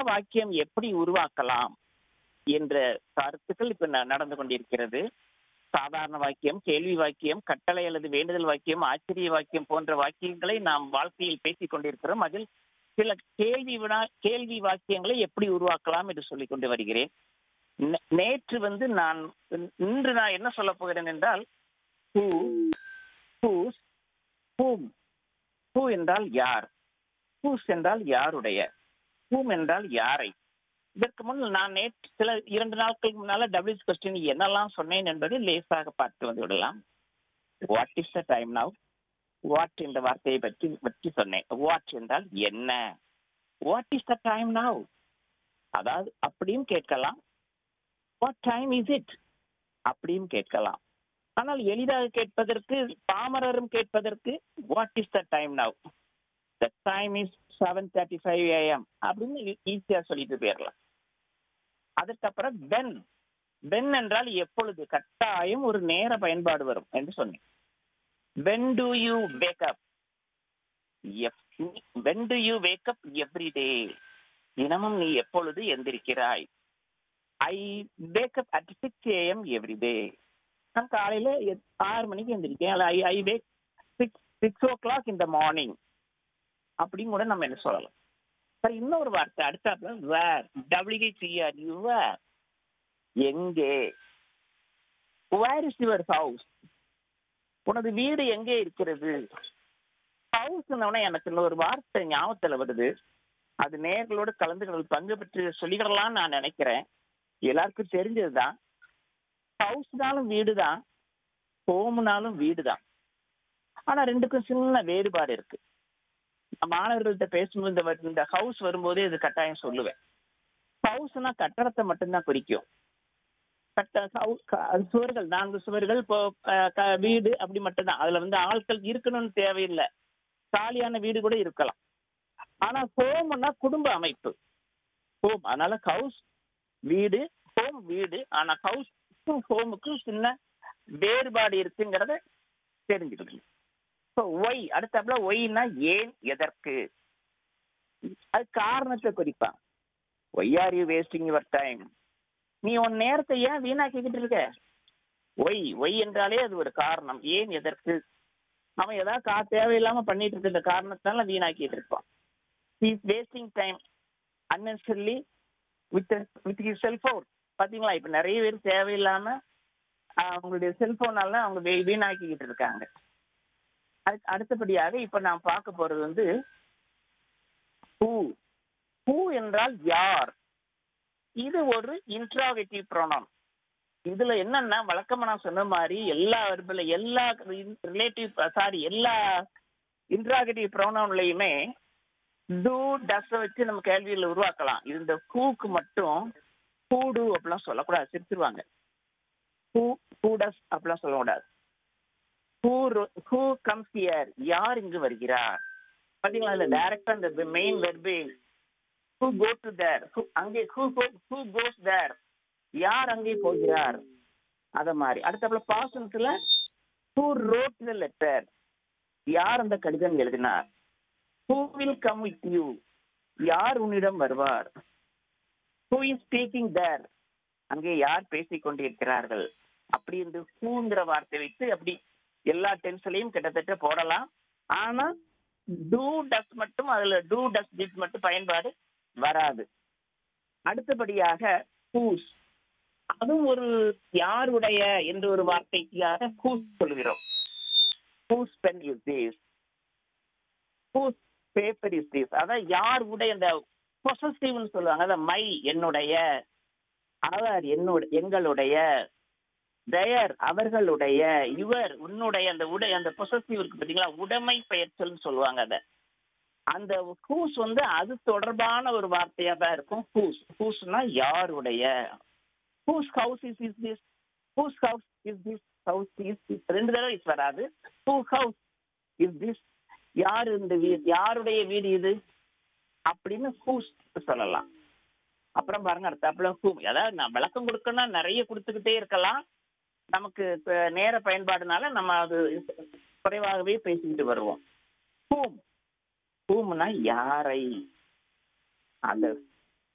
வாக்கியம் எப்படி உருவாக்கலாம் என்ற கருத்துக்கள் இப்ப ந- நடந்து கொண்டிருக்கிறது சாதாரண வாக்கியம் கேள்வி வாக்கியம் கட்டளை அல்லது வேண்டுதல் வாக்கியம் ஆச்சரிய வாக்கியம் போன்ற வாக்கியங்களை நாம் வாழ்க்கையில் பேசிக் கொண்டிருக்கிறோம் அதில் சில கேள்வி வினா கேள்வி வாக்கியங்களை எப்படி உருவாக்கலாம் என்று சொல்லிக் கொண்டு வருகிறேன் நே- நேற்று வந்து நான் இன்று நான் என்ன சொல்ல போகிறேன் என்றால் who whose whom who என்றால் யார் whose என்றால் யாருடைய whom என்றால் யாரை இதற்கு முன் நான் நேற்று சில இரண்டு நாட்களுக்கு முன்னால டபிள்யூ கொஸ்டின் என்னெல்லாம் சொன்னேன் என்பதை லேசாக பார்த்து வந்து விடலாம் what is the time now what என்ற வார்த்தையை பற்றி பற்றி சொன்னேன் வாட் என்றால் என்ன what is the time now அதாவது அப்படியும் கேட்கலாம் வாட் டைம் இஸ் இட் அப்படியும் கேட்கலாம் ஆனால் எளிதாக கேட்பதற்கு பாமரரும் கேட்பதற்கு what is the time now the time is seven thirty five AM அப்படின்னு ஈஸியா சொல்லிட்டு போயிடலாம் அதுக்கப்புறம் வென் வென் என்றால் எப்பொழுது கட்டாயம் ஒரு நேர பயன்பாடு வரும் என்று சொன்னேன் when do you wake up when do you wake up every day தினமும் நீ எப்பொழுது எந்திரிக்கிறாய் I wake up at six AM every day நான் காலையில எட்- ஆறு மணிக்கு எந்திரிக்கேன் I I wake six six o'clock இந்த மார்னிங் அப்படின்னு கூட நம்ம என்ன சொல்லலாம் சரி இன்னொரு வார்த்தை அடுத்தாப்புல வேர் டபிள்யூஹெச்இஆர் யூ வேர் எங்கே வேர் இஸ் யுவர் ஹவுஸ் உனது வீடு எங்கே இருக்கிறது ஹவுஸ் எனக்கு இன்னொரு வார்த்தை ஞாபகத்துல வருது அது நேர்களோடு கலந்து பங்கு பெற்று சொல்லிக்கிடலாம்னு நான் நினைக்கிறேன் எல்லாருக்கும் தெரிஞ்சதுதான் ஹவுஸ்னாலும் வீடு தான் ஹோம்னாலும் வீடு தான் ஆனா ரெண்டுக்கும் சின்ன வேறுபாடு இருக்கு நான் மாணவர்கள்ட்ட பேசும்போது இந்த வ- இந்த ஹவுஸ் வரும்போதே இது கட்டாயம் சொல்லுவேன் ஹவுஸ்னா கட்டடத்தை மட்டும்தான் குறிக்கும் கட்ட ஹவு- க- அது சுவர்கள் நான்கு சுவர்கள் இப்போ அஹ், க- வீடு அப்படி மட்டும்தான் அதுல வந்து ஆட்கள் இருக்கணும்னு தேவையில்லை காலியான வீடு கூட இருக்கலாம் ஆனா ஹோம்னா குடும்ப அமைப்பு ஹோம் அதனால ஹவுஸ் வீடு ஹோம் வீடு ஆனா ஹவுஸ்க்கும் ஹோமுக்கும் சின்ன வேறுபாடு இருக்குங்கிறத தெரிஞ்சுக்கணும் ஸோ ஒய் அடுத்தாப்புல ஒய்னா ஏன் எதற்கு அது காரணத்தை குறிப்பான் why are you wasting your time நீ உன் நேரத்தை ஏன் வீணாக்கிக்கிட்டு இருக்க ஒய் ஒய் என்றாலே அது ஒரு காரணம் ஏன் எதற்கு அவன் ஏதாவது கா தேவையில்லாம பண்ணிட்டு இருக்க காரணத்தால வீணாக்கிட்டு இருப்பான் is wasting time unnecessarily with with his cellphone பாத்தீங்களா இப்ப நிறைய பேர் தேவையில்லாம ஆஹ், அவங்களுடைய செல்போனால அவங்க வீ- வீணாக்கிக்கிட்டு இருக்காங்க அதுக்கு அடுத்தபடியாக இப்ப நான் பார்க்க போறது வந்து ஹூ ஹூ என்றால் யார் இது ஒரு இன்ட்ராகேட்டிவ் ப்ரோனவுன் இதுல என்னன்னா வழக்கமா நான் சொன்ன மாதிரி எல்லா வெர்பில் எல்லா ரிலேட்டிவ் சாரி எல்லா இன்ட்ராகேட்டிவ் ப்ரோனவுன்லயுமே டூ டஸ் வச்சு நம்ம கேள்வியில் உருவாக்கலாம் இது இந்த ஹூக்கு மட்டும் ஹூ டூ அப்படிலாம் சொல்லக்கூடாது சிரிச்சிருவாங்க ஹூ ஹூ டஸ் அப்படிலாம் சொல்லக்கூடாது ஹூ ஹூ கம்ஸ் ஹியர் யார் இங்கு வருகிறார் பாத்தீங்களா இல்ல டைரக்டா இந்த main verb who go to there அங்கே ஹூ ஹூ கோஸ் தேர் யார் அங்கே போகிறார் அத மாதிரி அடுத்தப்பல பாசனத்துல ஹூ ரோட் த லெட்டர் யார் அந்த கடிதம் எழுதினார் who will come with you யார் உன்னிடம் வருவார் ஹூ இஸ் ஸ்பீக்கிங் தேர் அங்கே யார் பேசிக் கொண்டிருக்கிறார்கள் அப்படி இந்த ஹூங்கிற வார்த்தை வைத்து அப்படி எல்லா டென்ஸ்லயும் கிட்டத்தட்ட போடலாம் ஆனா டூ டஸ் மட்டும் அதுல டூ டஸ் டிட் மட்டும் பயன்பாடு வராது அடுத்தபடியாக ஹூஸ் அதுவும் ஒரு யாருடைய என்ற ஒரு வார்த்தைக்காக ஹூஸ் சொல்கிறோம் whose pen is this whose paper is this அதான் யார் உடைய அந்த பொசசிவ்னு சொல்லுவாங்க அதான் மை என்னுடைய அவர் என்னுடைய எங்களுடைய தயர் அவர்களுடைய இவர் உன்னுடைய அந்த உடை அந்த பொசசிவ் இருக்கு பாத்தீங்களா உடைமை பெயர்ச்சல்னு சொல்லுவாங்க அத அந்த ஹூஸ் வந்து அது தொடர்பான ஒரு வார்த்தையா தான் இருக்கும் ஹூஸ் ஹூஸ்னா யாருடைய whose house is is this whose house is this house is this ரெண்டு தடவை இஸ் வராது ஹூ ஹவுஸ் இஸ் திஸ் யார் இந்த வீடு யாருடைய வீடு இது அப்படின்னு ஹூஸ் சொல்லலாம் அப்புறம் பாருங்க அடுத்தாப்புல ஹூ அதாவது நான் விளக்கம் கொடுக்கணும்னா நிறைய கொடுத்துக்கிட்டே இருக்கலாம் நமக்கு இப்ப நேர பயன்பாடுனால நம்ம அது குறைவாகவே பேசிக்கிட்டு வருவோம் ஹூம் ஹூம்னா யாரை அந்த